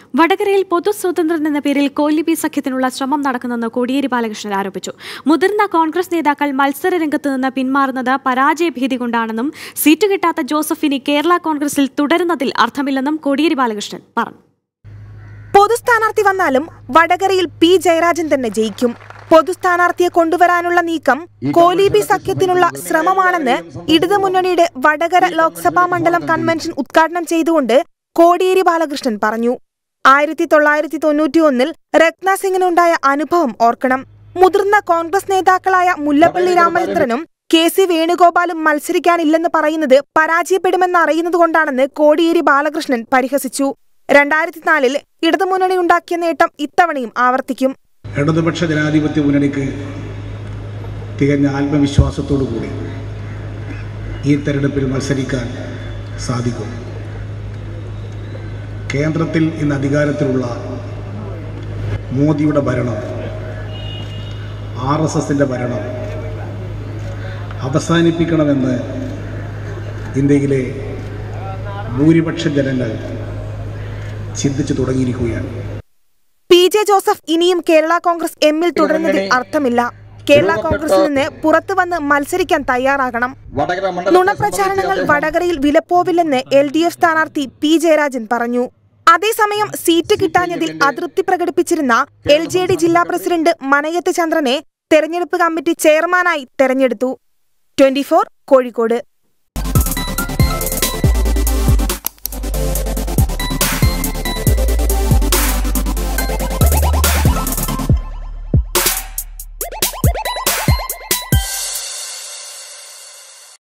വടകരയിൽ പൊതു സ്വാതന്ത്ര്യം എന്ന പേരിൽ കോലിബി സഖ്യത്തിനുള്ള ശ്രമം നടക്കുന്നെന്ന് കോടിയേരി ബാലകൃഷ്ണൻ ആരോപിച്ചു മുതിർന്ന കോൺഗ്രസ് നേതാക്കൾ മത്സര രംഗത്ത് നിന്ന് പിന്മാറുന്നത് പരാജയഭീതി കൊണ്ടാണെന്നും സീറ്റ് കിട്ടാത്ത ജോസഫിനി കേരള കോൺഗ്രസിൽ തുടരുന്നതിൽ അർത്ഥമില്ലെന്നും കോടിയേരി ബാലകൃഷ്ണൻ പറഞ്ഞു പൊതു സ്ഥാനാർത്ഥി വന്നാലും വടകരയിൽ പി ജയരാജൻ തന്നെ ജയിക്കും പൊതു സ്ഥാനാർത്ഥിയെ കൊണ്ടുവരാനുള്ള നീക്കം കോലീബി സഖ്യത്തിനുള്ള ശ്രമമാണെന്ന് ഇടതുമുന്നണിയുടെ വടകര ലോക്സഭാ മണ്ഡലം കൺവെൻഷൻ ഉദ്ഘാടനം ചെയ്തുകൊണ്ട് കോടിയേരി ബാലകൃഷ്ണൻ പറഞ്ഞു ആയിരത്തി തൊള്ളായിരത്തി തൊണ്ണൂറ്റി ഒന്നിൽ രത്ന സിംഗിനുണ്ടായ അനുഭവം ഓർക്കണം മുതിർന്ന കോൺഗ്രസ് നേതാക്കളായ മുല്ലപ്പള്ളി രാമചന്ദ്രനും കെ സി വേണുഗോപാലും മത്സരിക്കാനില്ലെന്ന് പറയുന്നത് പരാജയപ്പെടുമെന്ന് അറിയുന്നതുകൊണ്ടാണെന്ന് കോടിയേരി ബാലകൃഷ്ണൻ പരിഹസിച്ചു രണ്ടായിരത്തി നാലിൽ ഇടതുമുന്നണി ഉണ്ടാക്കിയ നേട്ടം ഇത്തവണയും ആവർത്തിക്കും ഇടതുപക്ഷ ജനാധിപത്യ മുന്നണിക്ക് തികഞ്ഞ ആത്മവിശ്വാസത്തോടു കൂടി ഈ തെരഞ്ഞെടുപ്പിൽ മത്സരിക്കാൻ സാധിക്കും കേന്ദ്രത്തിൽ ഇന്ന് അധികാരത്തിലുള്ള മോദിയുടെ ഭരണം ആർ എസ് എസിൻ്റെ ഭരണം അവസാനിപ്പിക്കണമെന്ന് ഇന്ത്യയിലെ ഭൂരിപക്ഷ ജനങ്ങൾ ചിന്തിച്ചു തുടങ്ങിയിരിക്കുകയാണ് പി ജെ ജോസഫ് ഇനിയും കേരള കോൺഗ്രസ് എമ്മിൽ തുടരുന്നതിൽ അർത്ഥമില്ല കേരള കോൺഗ്രസിൽ നിന്ന് പുറത്തു വന്ന് മത്സരിക്കാൻ തയ്യാറാകണം നുണപ്രചാരണങ്ങൾ വടകരയിൽ വിലപ്പോവില്ലെന്ന് എൽ ഡി എഫ് സ്ഥാനാർത്ഥി പി ജയരാജൻ പറഞ്ഞു അതേസമയം സീറ്റ് കിട്ടാഞ്ഞതിൽ അതൃപ്തി പ്രകടിപ്പിച്ചിരുന്ന എൽ ജെ ഡി ജില്ലാ പ്രസിഡന്റ് മനയത്ത് ചന്ദ്രനെ തെരഞ്ഞെടുപ്പ് കമ്മിറ്റി ചെയർമാനായി തെരഞ്ഞെടുത്തു ട്വന്റി കോഴിക്കോട്